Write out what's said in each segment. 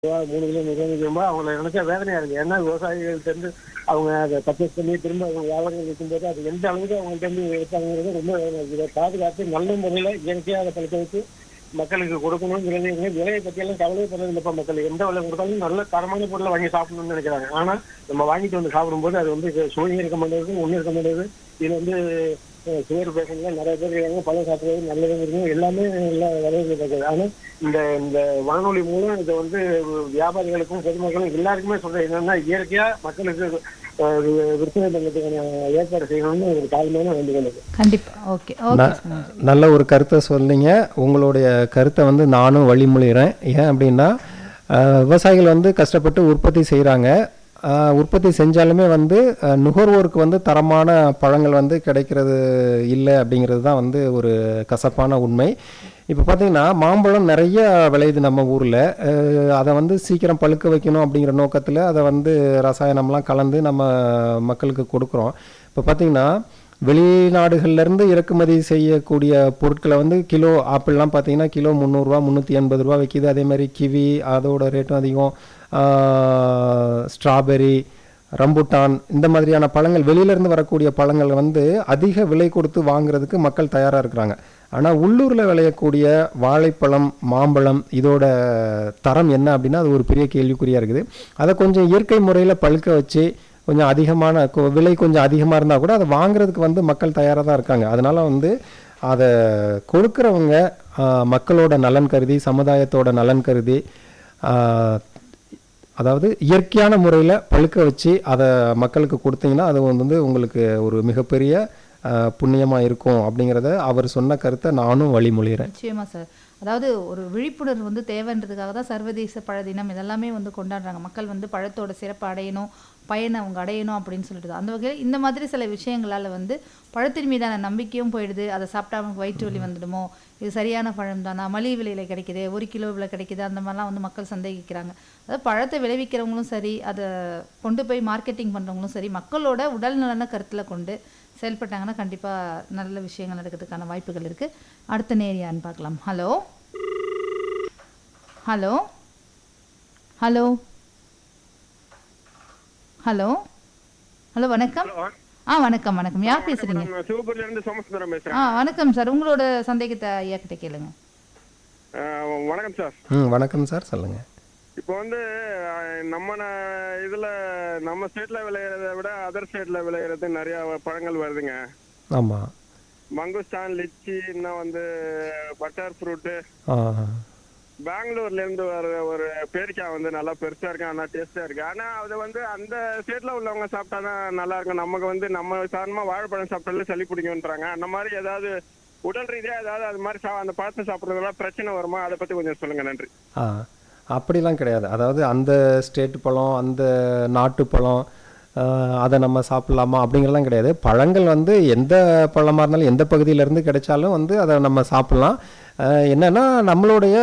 ரூபா மூணு கிலோ நிர்ணயிக்கும்போது அவங்களை நினைச்சா வேதனையா இருக்கு ஏன்னா விவசாயிகள்ட்ட இருந்து அவங்க அதை பர்ச்சேஸ் பண்ணி திரும்ப அவங்க வியாபாரம் வைக்கும்போது அது எந்த அளவுக்கு அவங்கள்ட்ட இருந்து எடுத்தாங்கிறது ரொம்ப வேதனை இருக்கு இதை பாதுகாத்து நல்ல முறையில் இயற்கையாக அதை பழுக்க வச்சு மக்களுக்கு கொடுக்கணுங்கிறது எங்க விலையை பற்றியெல்லாம் கவலையே படுறது இல்லப்பா மக்கள் எந்த விலை கொடுத்தாலும் நல்ல தரமான பொருளை வாங்கி சாப்பிடணும்னு நினைக்கிறாங்க ஆனா நம்ம வாங்கிட்டு வந்து சாப்பிடும்போது அது வந்து சுவையும் இருக்க மாட்டேங்குது ஒன்றும் இருக்க மாட்டேங்குது இதுல வந்து சுகர் பேஷண்ட்ல நிறைய பேர் இருக்காங்க பழம் சாப்பிடுறது நல்லதுங்கிறது எல்லாமே எல்லா விலையும் இருக்குது ஆனா இந்த இந்த வானொலி மூலம் இதை வந்து வியாபாரிகளுக்கும் பொதுமக்களும் எல்லாருக்குமே சொல்றது என்னன்னா இயற்கையா மக்களுக்கு அஹ், வி- விற்பனை பண்ணுறதுக்கான ஏற்பாடு செய்யணும்னு ஒரு தாழ்மையான வேண்டுகோள் இருக்கு. கண்டிப்பா ஓகே ஓகே ந- நல்ல ஒரு கருத்தை சொன்னீங்க உங்களுடைய கருத்தை வந்து நானும் வழிமொழிகிறேன் ஏன் அப்படின்னா அஹ், விவசாயிகள் வந்து கஷ்டப்பட்டு உற்பத்தி செய்கிறாங்க உற்பத்தி செஞ்சாலுமே வந்து அஹ், நுகர்வோருக்கு வந்து தரமான பழங்கள் வந்து கிடைக்கிறது இல்லை அப்படிங்கிறது தான் வந்து ஒரு கசப்பான உண்மை இப்போ பார்த்தீங்கன்னா மாம்பழம் நிறைய விளையுது நம்ம ஊரில் அதை வந்து சீக்கிரம் பழுக்க வைக்கணும் அப்படிங்கிற நோக்கத்தில் அதை வந்து ரசாயனம்லாம் கலந்து நம்ம மக்களுக்கு கொடுக்குறோம் இப்போ பார்த்தீங்கன்னா வெளிநாடுகள்லேருந்து இறக்குமதி செய்யக்கூடிய பொருட்களை வந்து கிலோ ஆப்பிள்லாம் பார்த்தீங்கன்னா கிலோ முந்நூறுரூவா முந்நூற்றி எண்பது ரூபா விற்கிது அதே மாதிரி கிவி அதோட ரேட்டும் அதிகம் ஸ்ட்ராபெரி ரம்புட்டான் இந்த மாதிரியான பழங்கள் வெளியிலேருந்து வரக்கூடிய பழங்கள் வந்து அதிக விலை கொடுத்து வாங்குறதுக்கு மக்கள் தயாராக இருக்கிறாங்க ஆனால் உள்ளூரில் விளையக்கூடிய வாழைப்பழம் மாம்பழம் இதோட தரம் என்ன அப்படின்னா அது ஒரு பெரிய கேள்விக்குறியாக இருக்குது அதை கொஞ்சம் இயற்கை முறையில் பழுக்க வச்சு கொஞ்சம் அதிகமான கொ- விலை கொஞ்சம் அதிகமாக இருந்தால் கூட அதை வாங்குறதுக்கு வந்து மக்கள் தயாராக தான் இருக்காங்க அதனால் வந்து அதை கொடுக்குறவங்க ஆஹ், மக்களோட நலன் கருதி சமுதாயத்தோட நலன் கருதி ஆஹ், அதாவது இயற்கையான முறையில் பழுக்க வச்சு அதை மக்களுக்கு கொடுத்தீங்கன்னா அது வந்து உங்களுக்கு ஒரு மிகப்பெரிய புண்ணியமாக இருக்கும் அப்படிங்கிறத அவர் சொன்ன கருத்தை நானும் வழிமொழிகிறேன் நிச்சயமா சார் அதாவது ஒரு விழிப்புணர்வு வந்து தேவைன்றதுக்காக தான் சர்வதேச பழ தினம் இதெல்லாமே வந்து கொண்டாடுறாங்க மக்கள் வந்து பழத்தோட சிறப்பு அடையணும் பயனை அவங்க அடையணும் அப்படின்னு சொல்லிட்டு அந்த வகையில் இந்த மாதிரி சில விஷயங்களால வந்து பழத்தின் மீதான நம்பிக்கையும் போயிடுது அதை சாப்பிட்டா நமக்கு வயிற்று வலி வந்துடுமோ இது சரியான பழம் தானா மலிவு விலையில கிடைக்குது ஒரு கிலோவில் கிடைக்குது அந்த மாதிரிலாம் வந்து மக்கள் சந்தேகிக்கிறாங்க அதாவது பழத்தை விளைவிக்கிறவங்களும் சரி அதை கொண்டு போய் மார்க்கெட்டிங் பண்றவங்களும் சரி மக்களோட உடல் நலனை கருத்துல கொண்டு செயல்பட்டாங்கன்னா கண்டிப்பா நல்ல விஷயங்கள் நடக்கிறதுக்கான வாய்ப்புகள் இருக்கு அடுத்த நேர் யாருன்னு பார்க்கலாம் hello hello hello hello hello வணக்கம் ஆ வணக்கம் வணக்கம் யார் பேசுறீங்க நான் சிவபுரியில இருந்து சோமசுந்தரம் பேசுறேன் ஆ வணக்கம் சார் உங்களோட சந்தேகத்தை ஐயா கிட்ட கேளுங்க அஹ் வணக்கம் சார் ம் வணக்கம் சார் சொல்லுங்கள் இப்போ வந்து அஹ், நம்ம ந- இதுல நம்ம ஸ்டேட்ல விளையிறத விட அதர் ஸ்டேட்ல விளையிறது நிறைய பழங்கள் வருதுங்க ஆமாம் மங்குஸ்தான் லிச்சி இன்னும் வந்து பட்டர் ஃப்ரூட்டு ஆ பெங்களூர்ல இருந்து வர ஒரு பேரிக்காய் வந்து நல்லா பெருசா இருக்கு ஆனா டேஸ்டா இருக்கு ஆனா அது வந்து அந்த ஸ்டேட்ல உள்ளவங்க சாப்பிட்டாதான் நல்லா இருக்கும் நமக்கு வந்து நம்ம சாதாரணமா வாழைப்பழம் சாப்பிட்டாலே சளி பிடிக்கும்ன்றாங்க அந்த மாதிரி ஏதாவது உடல் ரீதியா ஏதாவது அது மாதிரி சா- அந்த பழத்தை சாப்பிடுறதுலாம் பிரச்சனை வருமா அதை பத்தி கொஞ்சம் சொல்லுங்க நன்றி ஆ அப்படிலாம் கிடையாது அதாவது அந்த ஸ்டேட் பழம் அந்த நாட்டு பழம் ஆ, அதை நம்ம சாப்பிட்லாமா அப்படிங்கிறலாம் கிடையாது பழங்கள் வந்து எந்த பழமாக இருந்தாலும் எந்த பகுதியிலேருந்து கிடைச்சாலும் வந்து அதை நம்ம சாப்பிட்லாம் ஆ, என்னன்னா நம்மளுடைய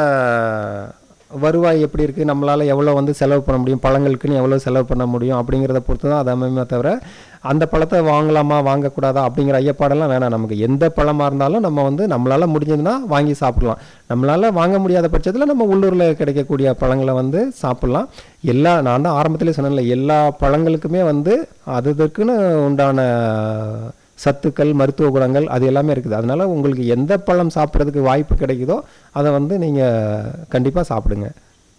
வருவாய் எப்படி இருக்குது நம்மளால் எவ்வளோ வந்து செலவு பண்ண முடியும் பழங்களுக்குன்னு எவ்வளோ செலவு பண்ண முடியும் அப்படிங்கிறத பொறுத்து தான் அது அமையுமே தவிர அந்த பழத்தை வாங்கலாமா வாங்கக்கூடாதா அப்படிங்கிற ஐயப்பாடெல்லாம் வேணாம் நமக்கு எந்த பழமாக இருந்தாலும் நம்ம வந்து நம்மளால் முடிஞ்சதுன்னா வாங்கி சாப்பிடலாம் நம்மளால் வாங்க முடியாத பட்சத்தில் நம்ம உள்ளூரில் கிடைக்கக்கூடிய பழங்களை வந்து சாப்பிட்லாம் எல்லா நான் தான் ஆரம்பத்திலே சொன்னேன்ல எல்லா பழங்களுக்குமே வந்து அது அதுக்குன்னு உண்டான சத்துக்கள் மருத்துவ குணங்கள் அது எல்லாமே இருக்குது அதனால உங்களுக்கு எந்த பழம் சாப்பிட்றதுக்கு வாய்ப்பு கிடைக்குதோ அதை வந்து நீங்கள் கண்டிப்பாக சாப்பிடுங்க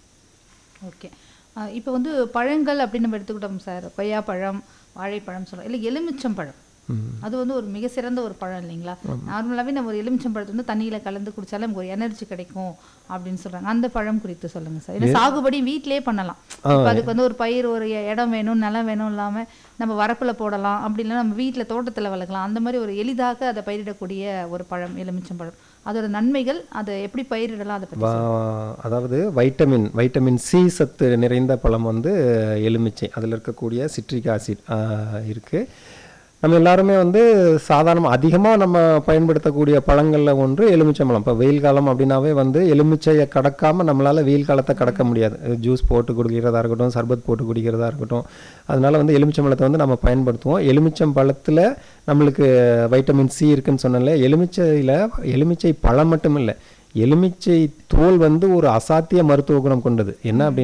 ஓகே இப்போ வந்து பழங்கள் அப்படின்னு நம்ம எடுத்துக்கிட்டோம் சார் கொய்யாப்பழம் வாழைப்பழம் சொல்கிறோம் இல்லை எலுமிச்சம்பழம் அது வந்து ஒரு மிக சிறந்த ஒரு பழம் இல்லைங்களா நார்மலாகவே நம்ம ஒரு எலுமிச்சம்பழத்தை வந்து தண்ணியில் கலந்து குடிச்சாலே நமக்கு ஒரு எனர்ஜி கிடைக்கும் அப்படின்னு சொல்றாங்க அந்த பழம் குறித்து சொல்லுங்க சார் இல்லை சாகுபடி வீட்டிலேயே பண்ணலாம் இப்போ அதுக்கு வந்து ஒரு பயிர் ஒரு இ- இடம் வேணும் நிலம் வேணும் இல்லாம நம்ம வரப்புல போடலாம் அப்படி இல்லைன்னா நம்ம வீட்ல தோட்டத்துல வளர்க்கலாம் அந்த மாதிரி ஒரு எளிதாக அதை பயிரிடக்கூடிய ஒரு பழம் எலுமிச்சம்பழம் அதோட நன்மைகள் அதை எப்படி பயிரிடலாம் அதை பற்றி வா- அதாவது வைட்டமின் வைட்டமின் சி சத்து நிறைந்த பழம் வந்து எலுமிச்சை அதில் இருக்கக்கூடிய சிட்ரிக் ஆசிட் இருக்குது நம்ம எல்லாருமே வந்து சாதாரணமாக அதிகமாக நம்ம பயன்படுத்தக்கூடிய பழங்களில் ஒன்று எலுமிச்சம்பழம் இப்போ வெயில் காலம் அப்படின்னாவே வந்து எலுமிச்சையை கடக்காமல் நம்மளால் வெயில் காலத்தை கடக்க முடியாது ஜூஸ் போட்டு குடிக்கிறதா இருக்கட்டும் சர்பத் போட்டு குடிக்கிறதா இருக்கட்டும் அதனால வந்து எலுமிச்சம்பழத்தை வந்து நம்ம பயன்படுத்துவோம் எலுமிச்சம்பழத்தில் நம்மளுக்கு வைட்டமின் சி இருக்குன்னு சொன்னேன்ல எலுமிச்சையில் எலுமிச்சை பழம் மட்டும் இல்லை எலுமிச்சை தோல் வந்து ஒரு அசாத்திய மருத்துவ குணம் கொண்டது என்ன அப்படின்னா